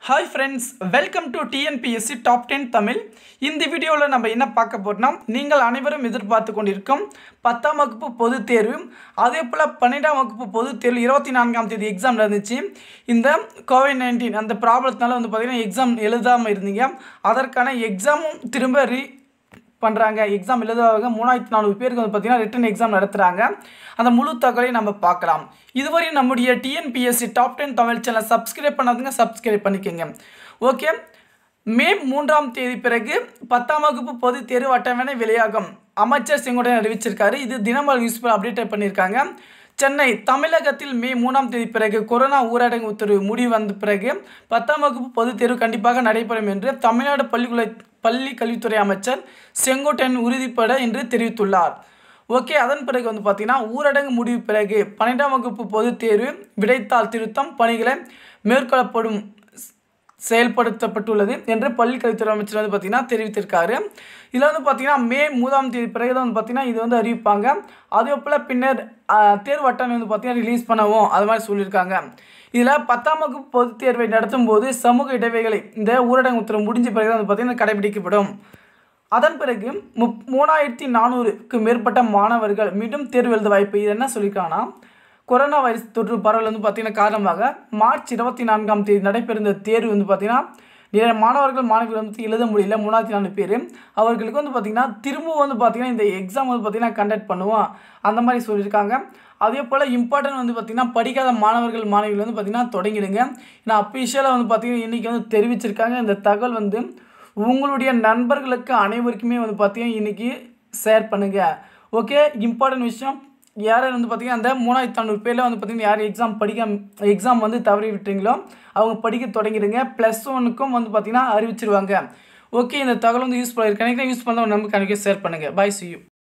hi friends welcome to TNPSC top ten Tamil இந்த வீடியோவில் நம்ம என்ன பார்க்க போறோம்னா நீங்கள் அனைவரும் எதிர்பார்த்து கொண்டிருக்கும் பத்தாம் வகுப்பு பொதுத் தேர்வு அதே போல் பன்னெண்டாம் வகுப்பு பொதுத் தேர்வு இருபத்தி நான்காம் தேதி எக்ஸாம் நடந்துச்சு இந்த கோவிட் நைன்டீன் அந்த ப்ராப்ளத்தினால வந்து பார்த்திங்கன்னா எக்ஸாம் எழுதாமல் இருந்தீங்க அதற்கான எக்ஸாமும் திரும்ப ரீ பண்ணுறாங்க எக்ஸாம் எழுதுவாங்க மூணாயிரத்தி நானூறு பேருக்கு வந்து பார்த்திங்கன்னா ரிட்டன் எக்ஸாம் நடத்துகிறாங்க அந்த முழு தகவலையும் நம்ம பார்க்கலாம் இதுவரை நம்முடைய TNPSC top ten Tamil channel subscribe பண்ணாதுங்க சப்ஸ்கிரைப் பண்ணிக்கோங்க ஓகே மே மூன்றாம் தேதி பிறகு பத்தாம் வகுப்பு பொதுத் தேர்வு அட்டவணை வெளியாகும் அமைச்சர் செங்கோட்டையன் அறிவிச்சிருக்காரு இது தினமலர் நியூஸ்பேப்பர் அப்டேட் பண்ணியிருக்காங்க சென்னை தமிழகத்தில் மே மூணாம் தேதி பிறகு கொரோனா ஊரடங்கு உத்தரவு முடிவு வந்த பிறகு பத்தாம் வகுப்பு பொதுத் தேர்வு கண்டிப்பாக நடைபெறும் என்று தமிழ்நாடு பள்ளிக்குள்ள பள்ளி கல்வித்துறை அமைச்சர் செங்கோட்டையன் உறுதிப்பட என்று தெரிவித்துள்ளார் ஓகே அதன் பிறகு வந்து பார்த்திங்கன்னா ஊரடங்கு முடிவு பிறகு பன்னெண்டாம் வகுப்பு பொதுத் தேர்வு விடைத்தாள் திருத்தம் பணிகளை மேற்கொள்ளப்படும் செயல்படுத்தப்பட்டுள்ளது என்று பள்ளி கல்வித்துறை அமைச்சர் வந்து பார்த்திங்கன்னா தெரிவித்திருக்காரு இதில் வந்து பார்த்திங்கன்னா மே மூதாம் தேதி பிறகு தான் வந்து பார்த்திங்கன்னா இது வந்து அறிவிப்பாங்க அதே போல் பின்னர் ஆஹ், தேர்வு அட்டவணை வந்து பார்த்திங்கன்னா ரிலீஸ் பண்ணவும் அது மாதிரி சொல்லியிருக்காங்க இதில் பத்தாம் வகுப்பு பொதுத் தேர்வை நடத்தும் போது சமூக இடைவெளிகளை இந்த ஊரடங்கு உத்தரவு முடிஞ்ச பிறகு தான் வந்து பார்த்திங்கன்னா கடைபிடிக்கப்படும் அதன் பிறகு முப் மூணாயிரத்தி நானூறுக்கு மேற்பட்ட மாணவர்கள் மீண்டும் தேர்வு எழுத வாய்ப்பு இது என்ன சொல்லியிருக்காங்கன்னா கொரோனா வைரஸ் தொற்று பரவல் வந்து பார்த்திங்கன்னா காரணமாக மார்ச் இருபத்தி நான்காம் தேதி நடைபெறுந்த தேர்வு வந்து பார்த்திங்கன்னா நிறைய மாணவர்கள் மாணவிகள் வந்து எழுத முடியல மூணாயிரத்தி நாலு பேர் அவர்களுக்கு வந்து பார்த்திங்கன்னா திரும்பவும் வந்து பார்த்திங்கன்னா இந்த எக்ஸாம் வந்து பார்த்திங்கன்னா கண்டக்ட் பண்ணுவோம் அந்த மாதிரி சொல்லியிருக்காங்க அதே போல் இம்பார்ட்டன்ட் வந்து பார்த்திங்கன்னா படிக்காத மாணவர்கள் மாணவிகள் வந்து பார்த்திங்கன்னா தொடங்கிடுங்க ஏன்னா அஃபிஷியலாக வந்து பார்த்திங்கன்னா இன்றைக்கி வந்து தெரிவிச்சிருக்காங்க இந்த தகவல் வந்து உங்களுடைய நண்பர்களுக்கு அனைவருக்குமே வந்து பார்த்தீங்கன்னா இன்றைக்கி ஷேர் பண்ணுங்கள் ஓகே இம்பார்ட்டன்ட் விஷயம் யார் வந்து பார்த்தீங்கன்னா அந்த மூணாயிரத்தி ஐநூறு பேரில் வந்து பார்த்தீங்கன்னா யார் எக்ஸாம் படிக்க எக்ஸாம் வந்து தவறி விட்டீங்களோ அவங்க படிக்க தொடங்கிடுங்க ப்ளஸ் ஒனுக்கும் வந்து பார்த்தீங்கன்னா அறிவிச்சிருவாங்க ஓகே இந்த தகவல் வந்து யூஸ் பண்ணியிருக்கேன் யூஸ் பண்ண நமக்கு கணக்கே ஷேர் பண்ணுங்கள் பாய் சி யூ